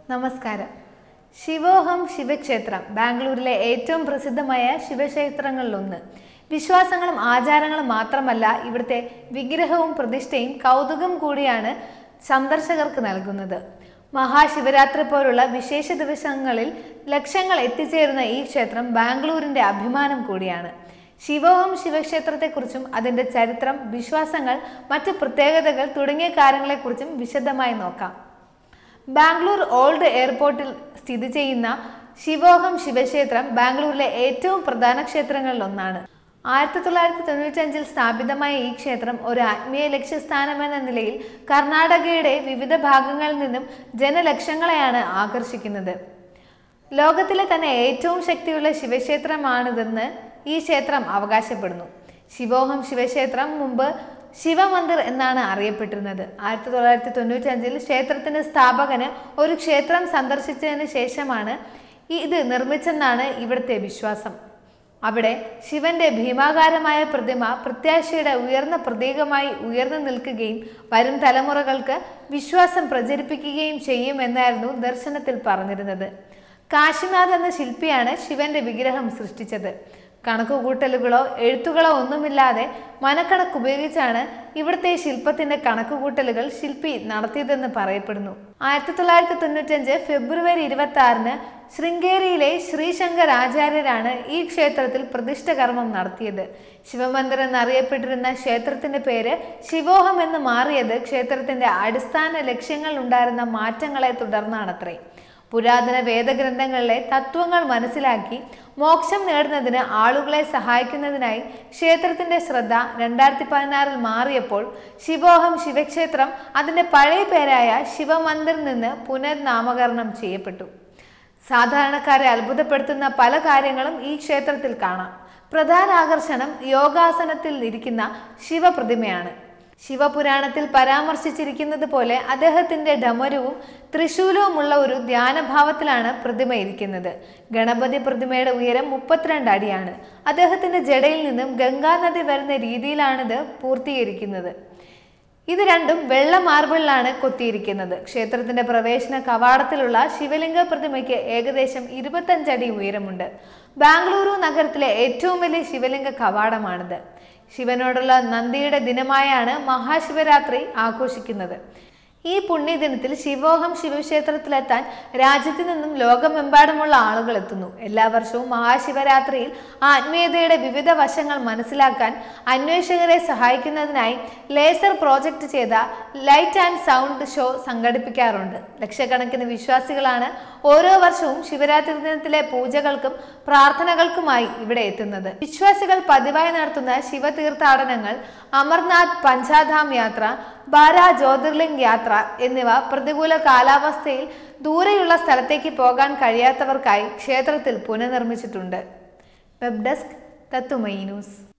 നമസ്കാരം ശിവോഹം ശിവക്ഷേത്രം ബാംഗ്ലൂരിലെ ഏറ്റവും പ്രസിദ്ധമായ ശിവക്ഷേത്രങ്ങളിലൊന്ന് വിശ്വാസങ്ങളും ആചാരങ്ങളും മാത്രമല്ല ഇവിടുത്തെ വിഗ്രഹവും പ്രതിഷ്ഠയും കൗതുകം കൂടിയാണ് സന്ദർശകർക്ക് നൽകുന്നത് മഹാശിവരാത്രി പോലുള്ള വിശേഷ ദിവസങ്ങളിൽ ലക്ഷങ്ങൾ എത്തിച്ചേരുന്ന ഈ ക്ഷേത്രം ബാംഗ്ലൂരിന്റെ അഭിമാനം കൂടിയാണ് ശിവോഹം ശിവക്ഷേത്രത്തെക്കുറിച്ചും അതിന്റെ ചരിത്രം വിശ്വാസങ്ങൾ മറ്റ് പ്രത്യേകതകൾ തുടങ്ങിയ കാര്യങ്ങളെക്കുറിച്ചും വിശദമായി നോക്കാം ബാംഗ്ലൂർ ഓൾഡ് എയർപോർട്ടിൽ സ്ഥിതി ചെയ്യുന്ന ശിവോഹം ശിവക്ഷേത്രം ബാംഗ്ലൂരിലെ ഏറ്റവും പ്രധാന ക്ഷേത്രങ്ങളിൽ ഒന്നാണ് ആയിരത്തി തൊള്ളായിരത്തി തൊണ്ണൂറ്റഞ്ചിൽ സ്ഥാപിതമായ ഈ ക്ഷേത്രം ഒരു ആത്മീയ ലക്ഷ്യസ്ഥാനമെന്ന നിലയിൽ കർണാടകയുടെ വിവിധ ഭാഗങ്ങളിൽ നിന്നും ജനലക്ഷങ്ങളെയാണ് ആകർഷിക്കുന്നത് ലോകത്തിലെ തന്നെ ഏറ്റവും ശക്തിയുള്ള ശിവക്ഷേത്രമാണിതെന്ന് ഈ ക്ഷേത്രം അവകാശപ്പെടുന്നു ശിവോഹം ശിവക്ഷേത്രം മുമ്പ് ശിവമന്ദിർ എന്നാണ് അറിയപ്പെട്ടിരുന്നത് ആയിരത്തി തൊള്ളായിരത്തി തൊണ്ണൂറ്റഞ്ചിൽ ക്ഷേത്രത്തിന്റെ സ്ഥാപകന് ഒരു ക്ഷേത്രം സന്ദർശിച്ചതിന് ശേഷമാണ് ഇത് നിർമ്മിച്ചെന്നാണ് ഇവിടുത്തെ വിശ്വാസം അവിടെ ശിവന്റെ ഭീമാകാരമായ പ്രതിമ പ്രത്യാശയുടെ ഉയർന്ന പ്രതീകമായി ഉയർന്നു നിൽക്കുകയും വരും തലമുറകൾക്ക് വിശ്വാസം പ്രചരിപ്പിക്കുകയും ചെയ്യുമെന്നായിരുന്നു ദർശനത്തിൽ പറഞ്ഞിരുന്നത് കാശിനാഥ് എന്ന ശില്പിയാണ് ശിവന്റെ വിഗ്രഹം സൃഷ്ടിച്ചത് കണക്കുകൂട്ടലുകളോ എഴുത്തുകളോ ഒന്നുമില്ലാതെ മനക്കണക്ക് ഉപയോഗിച്ചാണ് ഇവിടുത്തെ ശില്പത്തിന്റെ കണക്കുകൂട്ടലുകൾ ശില്പി നടത്തിയതെന്ന് പറയപ്പെടുന്നു ആയിരത്തി തൊള്ളായിരത്തി തൊണ്ണൂറ്റഞ്ച് ഫെബ്രുവരി ഇരുപത്തി ആറിന് ശൃംഗേരിയിലെ ശ്രീശങ്കർ ആചാര്യരാണ് ഈ ക്ഷേത്രത്തിൽ പ്രതിഷ്ഠ കർമ്മം നടത്തിയത് ശിവമന്ദിർ എന്നറിയപ്പെട്ടിരുന്ന ക്ഷേത്രത്തിന്റെ പേര് ശിവോഹം എന്ന് മാറിയത് ക്ഷേത്രത്തിന്റെ അടിസ്ഥാന ലക്ഷ്യങ്ങൾ ഉണ്ടായിരുന്ന മാറ്റങ്ങളെ തുടർന്നാണത്രേ പുരാതന വേദഗ്രന്ഥങ്ങളിലെ തത്വങ്ങൾ മനസ്സിലാക്കി മോക്ഷം നേടുന്നതിന് ആളുകളെ സഹായിക്കുന്നതിനായി ക്ഷേത്രത്തിന്റെ ശ്രദ്ധ രണ്ടായിരത്തി പതിനാറിൽ മാറിയപ്പോൾ ശിവോഹം ശിവക്ഷേത്രം അതിന്റെ പഴയ പേരായ ശിവമന്ദിർ നിന്ന് പുനർനാമകരണം ചെയ്യപ്പെട്ടു സാധാരണക്കാരെ അത്ഭുതപ്പെടുത്തുന്ന പല കാര്യങ്ങളും ഈ ക്ഷേത്രത്തിൽ കാണാം പ്രധാന ആകർഷണം യോഗാസനത്തിൽ ഇരിക്കുന്ന ശിവപ്രതിമയാണ് ശിവപുരാണത്തിൽ പരാമർശിച്ചിരിക്കുന്നത് പോലെ അദ്ദേഹത്തിന്റെ ഡമരുവും ത്രിശൂലവുമുള്ള ഒരു ധ്യാനഭാവത്തിലാണ് പ്രതിമ ഇരിക്കുന്നത് ഗണപതി പ്രതിമയുടെ ഉയരം മുപ്പത്തിരണ്ട് അടിയാണ് അദ്ദേഹത്തിന്റെ ജടയിൽ നിന്നും ഗംഗാനദി വരുന്ന രീതിയിലാണിത് പൂർത്തീകരിക്കുന്നത് ഇത് രണ്ടും വെള്ള മാർബിളിലാണ് കൊത്തിയിരിക്കുന്നത് ക്ഷേത്രത്തിന്റെ പ്രവേശന കവാടത്തിലുള്ള ശിവലിംഗ പ്രതിമയ്ക്ക് ഏകദേശം ഇരുപത്തഞ്ചടി ഉയരമുണ്ട് ബാംഗ്ലൂരു നഗരത്തിലെ ഏറ്റവും വലിയ ശിവലിംഗ കവാടമാണിത് ശിവനോടുള്ള നന്ദിയുടെ ദിനമായാണ് മഹാശിവരാത്രി ആഘോഷിക്കുന്നത് ഈ പുണ്യദിനത്തിൽ ശിവോഹം ശിവക്ഷേത്രത്തിലെത്താൻ രാജ്യത്തു നിന്നും ലോകമെമ്പാടുമുള്ള ആളുകൾ എത്തുന്നു എല്ലാ വർഷവും മഹാശിവരാത്രിയിൽ ആത്മീയതയുടെ വിവിധ വശങ്ങൾ മനസ്സിലാക്കാൻ അന്വേഷകരെ സഹായിക്കുന്നതിനായി ലേസർ പ്രോജക്റ്റ് ചെയ്ത ലൈറ്റ് ആൻഡ് സൗണ്ട് ഷോ സംഘടിപ്പിക്കാറുണ്ട് ലക്ഷക്കണക്കിന് വിശ്വാസികളാണ് ഓരോ വർഷവും ശിവരാത്രി ദിനത്തിലെ പൂജകൾക്കും പ്രാർത്ഥനകൾക്കുമായി ഇവിടെ എത്തുന്നത് വിശ്വാസികൾ പതിവായി നടത്തുന്ന ശിവതീർത്ഥാടനങ്ങൾ അമർനാഥ് പഞ്ചാധാം യാത്ര ബാര ജ്യോതിർലിംഗ് യാത്ര എന്നിവ പ്രതികൂല കാലാവസ്ഥയിൽ ദൂരെയുള്ള സ്ഥലത്തേക്ക് പോകാൻ കഴിയാത്തവർക്കായി ക്ഷേത്രത്തിൽ പുനർനിർമ്മിച്ചിട്ടുണ്ട് വെബ് ഡെസ്ക് തത്തുമൈ ന്യൂസ്